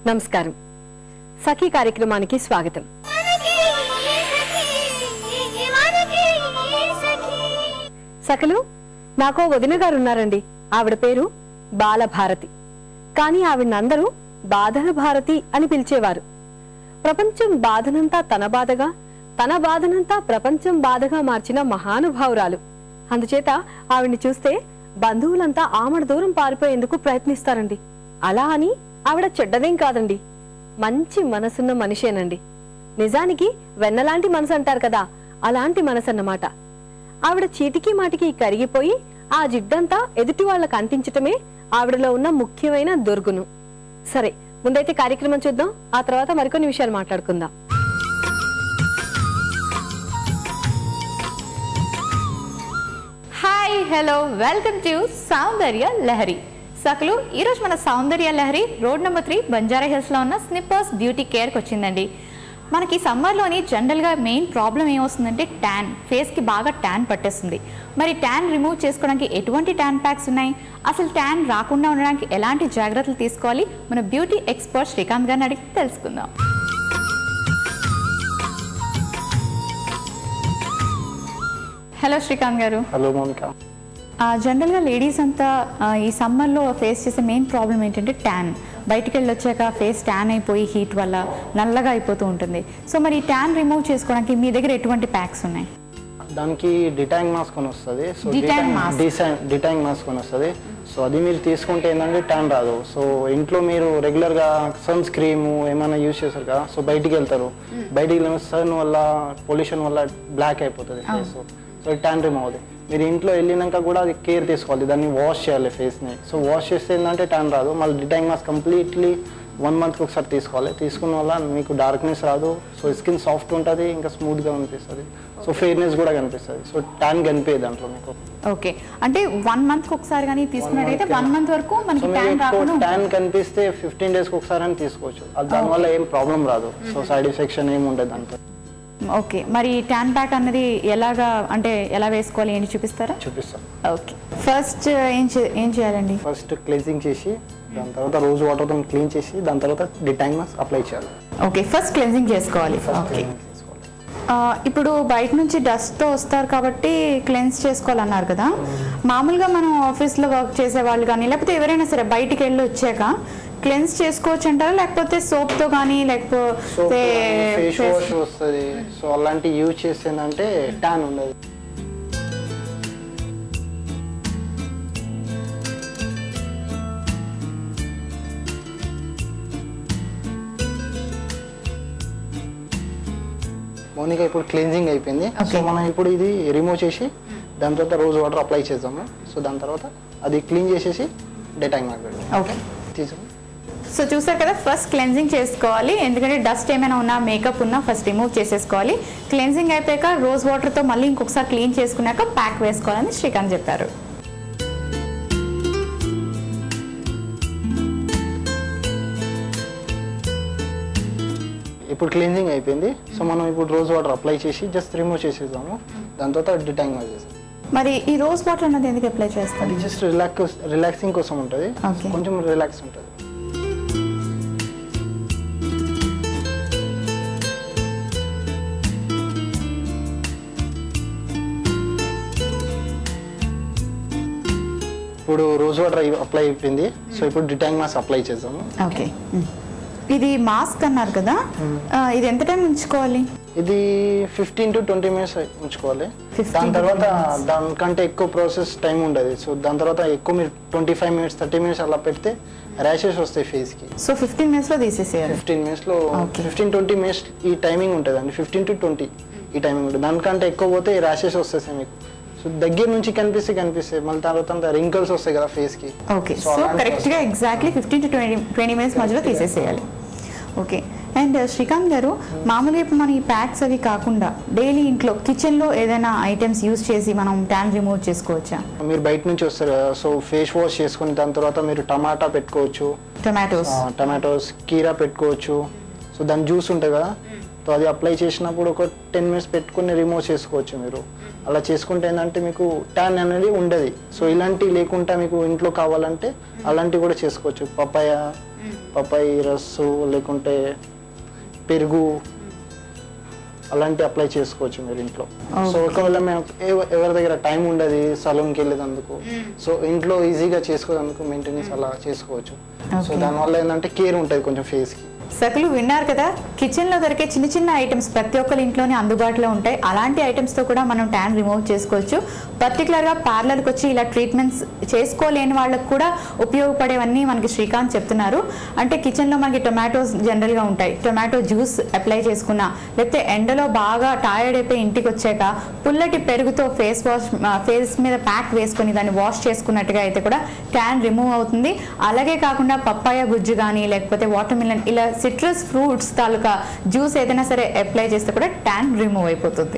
నమస్కారం సఖీ కార్యక్రమానికి స్వాగతం సకలు నాకో వదిన గారు ఉన్నారండి ఆవిడ పేరు బాలభారతి కానీ ఆవిడనందరూ బాధల భారతి అని పిలిచేవారు ప్రపంచం బాధనంతా తన బాధగా తన బాధనంతా ప్రపంచం బాధగా మార్చిన మహానుభావురాలు అందుచేత ఆవిడ్ని చూస్తే బంధువులంతా ఆమడ దూరం పారిపోయేందుకు ప్రయత్నిస్తారండి అలా అని ఆవిడ చెడ్డదేం కాదండి మంచి మనసున్న మనిషేనండి నిజానికి వెన్నలాంటి మనసు అంటారు కదా అలాంటి మనసు అన్నమాట ఆవిడ చీటికి మాటికి కరిగిపోయి ఆ జిడ్డంతా ఎదుటి వాళ్ళకి అంటించటమే ఆవిడలో ఉన్న ముఖ్యమైన దొర్గును సరే ముందైతే కార్యక్రమం చూద్దాం ఆ తర్వాత మరికొన్ని విషయాలు మాట్లాడుకుందాం hi hello welcome to Soundarya Lahari సకలు ఈరోజు మన Soundarya Lahari road number three Banjara హిల్స్లో ఉన్న స్నిప్పర్స్ బ్యూటీ కేర్కి వచ్చిందండి మనకి సమ్మర్లోని జనరల్గా మెయిన్ ప్రాబ్లం ఏమొస్తుందంటే ట్యాన్ ఫేస్కి బాగా ట్యాన్ పట్టేస్తుంది మరి ట్యాన్ రిమూవ్ చేసుకోవడానికి ఎటువంటి ట్యాన్ ప్యాక్స్ ఉన్నాయి అసలు ట్యాన్ రాకుండా ఉండడానికి ఎలాంటి జాగ్రత్తలు తీసుకోవాలి మన బ్యూటీ ఎక్స్పర్ట్ శ్రీకాంత్ గారిని అడిగి తెలుసుకుందాం హలో శ్రీకాంత్ గారు హలో మోనిక ఆ, జనరల్గా లేడీస్ అంతా ఆ, ఈ సమ్మర్లో ఫేస్ చేసే మెయిన్ ప్రాబ్లం ఏంటంటే ట్యాన్ బయటికి వెళ్ళి వచ్చాక ఫేస్ ట్యాన్ అయిపోయి హీట్ వల్ల నల్లగా అయిపోతూ ఉంటుంది సో మరి ఈ ట్యాన్ రిమూవ్ చేసుకోవడానికి మీ దగ్గర ఎటువంటి ప్యాక్స్ ఉన్నాయి దానికి డిటాంగ్ మాస్క్ అని వస్తుంది so Detang mask. Detan mask అని వస్తుంది సో అది మీరు తీసుకుంటే ఏంటంటే ట్యాన్ రాదు సో ఇంట్లో మీరు రెగ్యులర్గా సన్ స్క్రీమ్ ఏమైనా యూజ్ చేస్తారు కదా సో బయటికి వెళ్తారు బయటికి వెళ్ళిన సన్ వల్ల పొల్యూషన్ వల్ల బ్లాక్ అయిపోతుంది ఫేస్ సో ట్యాన్ రిమూవ్ అవుతుంది మీరు ఇంట్లో వెళ్ళినాక కూడా అది కేర్ తీసుకోవాలి దాన్ని వాష్ చేయాలి ఫేస్ని సో వాష్ చేస్తే ఏంటంటే ట్యాన్ రాదు మళ్ళీ డిటాంగ్ మాస్క్ కంప్లీట్లీ వన్ మంత్కి ఒకసారి తీసుకోవాలి తీసుకున్న వల్ల మీకు డార్క్నెస్ రాదు సో స్కిన్ సాఫ్ట్ ఉంటుంది ఇంకా స్మూత్గా కనిపిస్తుంది సో ఫెయిర్నెస్ కూడా కనిపిస్తుంది సో ట్యాన్ కనిపించదు దాంట్లో మీకు ఓకే అంటే వన్ మంత్ ఒకసారి కానీ తీసుకున్నట్టయితే వన్ మంత్ వరకు సో మనకి ట్యాన్ రాకుండా మీకు ఉంటుంది. ట్యాన్ కనిపిస్తే ఫిఫ్టీన్ డేస్కి ఒకసారి అని తీసుకోవచ్చు అది దానివల్ల ఏం ప్రాబ్లం రాదు సో సైడ్ ఎఫెక్షన్ ఏమి ఉండదు దాంతో ఓకే మరి ట్యాన్ ప్యాక్ అన్నది ఎలాగా అంటే ఎలా వేసుకోవాలి ఏంటి చూపిస్తారా చూపిస్తాను ఓకే ఫస్ట్ ఏం చే- ఏం చేయాలండి ఫస్ట్ క్లెన్సింగ్ చేసి దాని తర్వాత రోజు వాటర్తో క్లీన్ చేసి దాని తర్వాత డిటాంగ్ మాస్క్ అప్లై చేయాలి ఓకే ఫస్ట్ క్లెన్జింగ్ చేసుకోవాలి ఫస్ట్ ఓకే క్లీనింగ్ చేసుకోవాలి ఆ, ఇప్పుడు బయట నుంచి డస్ట్తో వస్తారు కాబట్టి క్లెన్స్ చేసుకోవాలన్నారు కదా మామూలుగా మనం ఆఫీస్లో వర్క్ చేసే వాళ్ళు కానీ లేకపోతే ఎవరైనా సరే బయటికి వెళ్ళి వచ్చాక క్లెన్స్ చేసుకోవచ్చు అంటారా లేకపోతే సోప్తో కానీ సో లేకపోతే ఫేస్ వాష్ వస్తుంది సో అలాంటివి యూజ్ చేసిందంటే ట్యాన్ ఉండదు మౌనిక ఇప్పుడు క్లీన్జింగ్ అయిపోయింది సో Okay. మనం ఇప్పుడు ఇది రిమూవ్ చేసి దాని తర్వాత రోజు వాటర్ అప్లై చేద్దాము సో దాని తర్వాత అది క్లీన్ చేసేసి డేటాంగ్ మాట్లాడదాం ఓకే తీసుకుని సో చూసారు కదా ఫస్ట్ క్లెన్జింగ్ చేసుకోవాలి ఎందుకంటే డస్ట్ ఏమైనా ఉన్నా మేకప్ ఉన్నా ఫస్ట్ రిమూవ్ చేసేసుకోవాలి క్లెన్జింగ్ అయిపోయాక రోజ్ వాటర్తో మళ్ళీ ఇంకొకసారి క్లీన్ చేసుకున్నాక ప్యాక్ వేసుకోవాలని శ్రీకాంత్ చెప్పారు ఇప్పుడు క్లీన్జింగ్ అయిపోయింది సో మనం ఇప్పుడు రోజు వాటర్ అప్లై చేసి జస్ట్ రిమూవ్ చేసేద్దాము దాని తర్వాత డిటాంగ్ చేస్తాం మరి ఈ రోజ్ వాటర్ అన్నది ఎందుకు అప్లై చేస్తారు అది జస్ట్ రిలాక్స్ రిలాక్సింగ్ కోసం ఉంటుంది Okay. కొంచెం రిలాక్స్ ఉంటుంది ఇప్పుడు రోజ్ వాటర్ అప్లై అయిపోయింది సో ఇప్పుడు డిటాంగ్ మాస్క్ అప్లై చేద్దాము ఓకే ఇది మాస్క్ అన్నారు కదా ఆ, ఇది ఎంత టైం ఉంచుకోవాలి ఇది ఫిఫ్టీన్ టు ట్వంటీ మినిట్స్ ఉంచుకోవాలి 15 దాని to తర్వాత 20 minutes. దానికంటే ఎక్కువ ప్రాసెస్ టైం ఉండదు సో దాని తర్వాత ఎక్కువ మీరు twenty five minutes thirty minutes అలా పెడితే ర్యాషెస్ వస్తాయి ఫేస్కి సో ఫిఫ్టీన్ మినిట్స్లో తీసేసేయాలి ఫిఫ్టీన్ మినిట్స్లో Okay. ఫిఫ్టీన్ ట్వంటీ మినిట్స్ ఈ టైమింగ్ ఉంటుంది అండి ఫిఫ్టీన్ టు ట్వంటీ ఈ టైమింగ్ ఉంటుంది దానికంటే ఎక్కువ పోతే ర్యాషెస్ వస్తాయి మీకు సో దగ్గర నుంచి కనిపిస్తే కనిపిస్తాయి మళ్ళీ తర్వాత రింకల్స్ వస్తాయి కదా ఫేస్కి ఓకే So, సో అలాంటి కరెక్ట్గా exactly fifteen to twenty twenty minutes మధ్యలో తీసేసేయాలి ఓకే అండ్ శ్రీకాంత్ గారు మామూలుగా ఇప్పుడు మనం ఈ ప్యాక్స్ అవి కాకుండా డైలీ ఇంట్లో కిచెన్లో ఏదైనా ఐటమ్స్ యూస్ చేసి మనం ట్యాన్ రిమూవ్ చేసుకోవచ్చా మీరు బయట నుంచి వస్తారు కదా సో ఫేస్ వాష్ చేసుకుని దాని తర్వాత మీరు టమాటా పెట్టుకోవచ్చు టొమాటోస్ ఆ, టమాటోస్ కీరా పెట్టుకోవచ్చు సో దాని జ్యూస్ ఉంటుంది కదా సో అది అప్లై చేసినప్పుడు ఒక టెన్ మినిట్స్ పెట్టుకుని రిమూవ్ చేసుకోవచ్చు మీరు అలా చేసుకుంటే ఏంటంటే మీకు ట్యాన్ అనేది ఉండదు సో ఇలాంటి లేకుండా మీకు ఇంట్లో కావాలంటే అలాంటివి కూడా చేసుకోవచ్చు పపాయ పపాయి రస్సు లేకుంటే పెరుగు అలాంటి అప్లై చేసుకోవచ్చు మీరు ఇంట్లో సో ఒకవేళ మేము ఎవ- ఎవరి దగ్గర టైం ఉండదు సలూన్కి వెళ్ళేదందుకు సో ఇంట్లో ఈజీగా చేసుకోవడానికి మెయింటెనెన్స్ అలా చేసుకోవచ్చు సో దానివల్ల ఏంటంటే కేర్ ఉంటుంది కొంచెం ఫేస్కి సకులు విన్నారు కదా కిచెన్ లో దొరికే చిన్న చిన్న ఐటమ్స్ ప్రతి ఒక్కరి ఇంట్లోనే అందుబాటులో ఉంటాయి అలాంటి ఐటమ్స్ తో కూడా మనం ట్యాన్ రిమూవ్ చేసుకోవచ్చు పర్టికులర్ గా పార్లర్ కి వచ్చి ఇలా ట్రీట్మెంట్స్ చేసుకోలేని వాళ్ళకి కూడా ఉపయోగపడేవన్నీ మనకి శ్రీకాంత్ చెప్తున్నారు అంటే కిచెన్ లో మనకి టొమాటోస్ జనరల్ గా ఉంటాయి టొమాటో జ్యూస్ అప్లై చేసుకున్నా లేకపోతే ఎండలో బాగా టైర్డ్ అయిపోయి ఇంటికి వచ్చాక పుల్లటి పెరుగుతో ఫేస్ వాష్ ఫేస్ మీద ప్యాక్ వేసుకొని దాన్ని వాష్ చేసుకున్నట్టుగా అయితే కూడా ట్యాన్ రిమూవ్ అవుతుంది అలాగే కాకుండా పప్పాయ గుజ్జు కానీ లేకపోతే వాటర్ మిలన్ ఇలా సిట్రస్ ఫ్రూట్స్ తాలూకా జ్యూస్ ఏదైనా సరే అప్లై చేస్తే కూడా ట్యాన్ రిమూవ్ అయిపోతుంది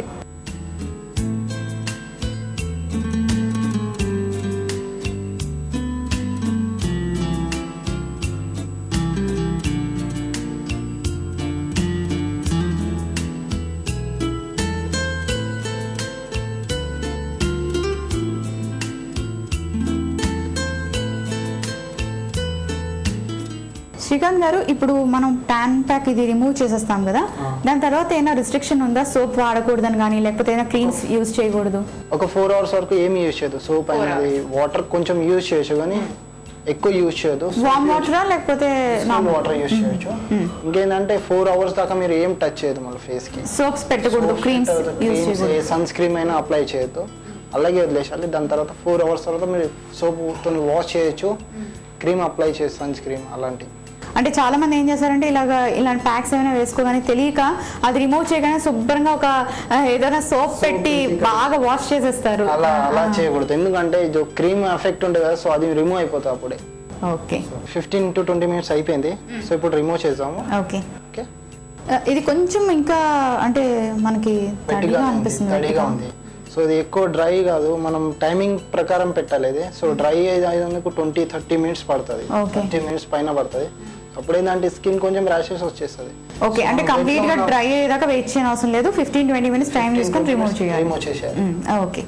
శ్రీకాంత్ గారు ఇప్పుడు మనం ట్యాన్ ప్యాక్ ఇది రిమూవ్ చేసేస్తాం కదా దాని తర్వాత ఏమైనా రిస్ట్రిక్షన్ ఉందా సోప్ వాడకూడదని కానీ లేకపోతే ఏమైనా క్రీమ్స్ యూజ్ చేయకూడదు ఒక ఫోర్ అవర్స్ వరకు ఏమి యూజ్ చేయదు సోప్ అనేది వాటర్ కొంచెం యూజ్ చేయొచ్చు కానీ ఎక్కువ యూజ్ చేయదు వామ్ వాటరా లేకపోతే వాటర్ యూజ్ చేయొచ్చు ఇంకేంటంటే ఫోర్ అవర్స్ దాకా మీరు ఏం టచ్ చేయదు మన ఫేస్ కి సోప్స్ పెట్టకూడదు క్రీమ్స్ యూజ్ చేయకూడదు సన్ స్క్రీమ్ అయినా అప్లై చేయొద్దు అలాగే వదిలేసాలి దాని తర్వాత ఫోర్ అవర్స్ తర్వాత మీరు సోప్ తో వాష్ చేయొచ్చు క్రీమ్ అప్లై చేయొచ్చు సన్ స్క్రీమ్ అలాంటి అంటే చాలా మంది ఏం చేస్తారంటే ఇలాగ ఇలాంటి ప్యాక్స్ ఏమైనా వేసుకోగానే తెలియక అది రిమూవ్ చేయగానే శుభ్రంగా ఒక ఆ, ఏదైనా సోప్ పెట్టి బాగా వాష్ చేసేస్తారు అలా అలా చేయకూడదు ఎందుకంటే ఇది క్రీమ్ ఎఫెక్ట్ ఉంటుంది కదా సో అది రిమూవ్ అయిపోతుంది అప్పుడే okay fifteen to twenty minutes అయిపోయింది సో ఇప్పుడు రిమూవ్ చేద్దాము ఓకే ఓకే ఆ, ఇది కొంచెం ఇంకా అంటే మనకి గట్టిగా తడిగా ఉంది, అనిపిస్తుంది తడిగా ఉంది సో ఇది ఎక్కువ డ్రై కాదు మనం టైమింగ్ ప్రకారం పెట్టాలి ఇది సో డ్రై అయ్యేందుకు ట్వంటీ థర్టీ మినిట్స్ పడుతుంది Okay. థర్టీ మినిట్స్ పైన పడుతుంది అప్పుడు ఏంటంటే స్కిన్ కొంచెం ర్యాషెస్ వచ్చేస్తుంది ఓకే అంటే కంప్లీట్ గా డ్రై అయ్యేదాకా వెయిట్ చేయని అవసరం లేదు ఫిఫ్టీన్ ట్వంటీ మినిట్స్ టైం తీసుకొని రిమూవ్ చేయాలి రిమూవ్ చేసేయాలి మ్, ఓకే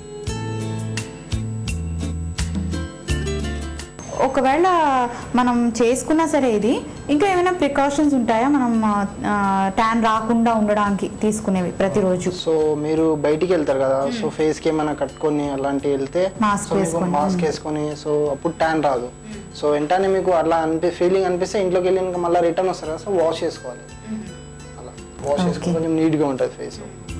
ఒకవేళ మనం చేసుకున్నా సరే ఇది ఇంకా ఏమైనా ప్రికాషన్స్ ఉంటాయా మనం ట్యాన్ రాకుండా ఉండడానికి తీసుకునేవి ప్రతిరోజు సో మీరు బయటికి వెళ్తారు కదా సో ఫేస్ కి ఏమైనా కట్టుకొని అలాంటివి వెళ్తే Mask వేసుకొని. మాస్క్ వేసుకొని సో అప్పుడు ట్యాన్ రాదు సో వెంటనే మీకు అలా అనిపి ఫీలింగ్ అనిపిస్తే ఇంట్లోకి వెళ్ళి మళ్ళీ రిటర్న్ వస్తారు కదా సో వాష్ చేసుకోవాలి అలా వాష్ చేసుకొని కొంచెం నీట్గా ఉంటుంది ఫేస్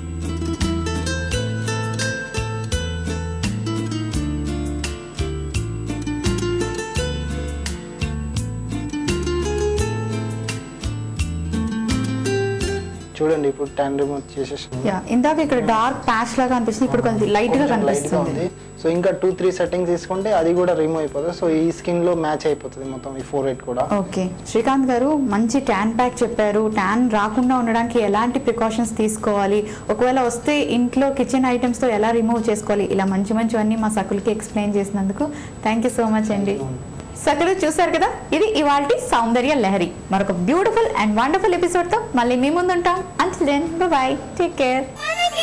చూడండి ఇప్పుడు ట్యాన్ రిమూవ్ చేసేసి యా ఇందాక ఇక్కడ డార్క్ ప్యాచ్ లాగా అనిపిస్తుంది ఇప్పుడు కొంచెం లైట్ గా లైట్ గా కనిపిస్తుంది ఉంది సో ఇంకా టూ త్రీ సెట్టింగ్స్ తీసుకుంటే అది కూడా రిమూవ్ అయిపోతుంది సో ఈ స్కిన్ లో మ్యాచ్ అయిపోతుంది మొత్తం ఈ ఫోర్ ఎయిట్ కూడా ఓకే శ్రీకాంత్ గారు మంచి ట్యాన్ ప్యాక్ చెప్పారు ట్యాన్ రాకుండా ఉండడానికి ఎలాంటి ప్రికాషన్స్ తీసుకోవాలి ఒకవేళ వస్తే ఇంట్లో కిచెన్ ఐటమ్స్తో ఎలా రిమూవ్ చేసుకోవాలి ఇలా మంచి మంచివన్నీ మా సకులకి ఎక్స్ప్లెయిన్ చేసినందుకు థ్యాంక్ యూ సో మచ్ అండి సకులు చూసారు కదా ఇది ఇవాల్టి సౌందర్య లహరి మరొక బ్యూటిఫుల్ అండ్ వండర్ఫుల్ ఎపిసోడ్తో మళ్ళీ మీ ముందుంటాం until then bye take care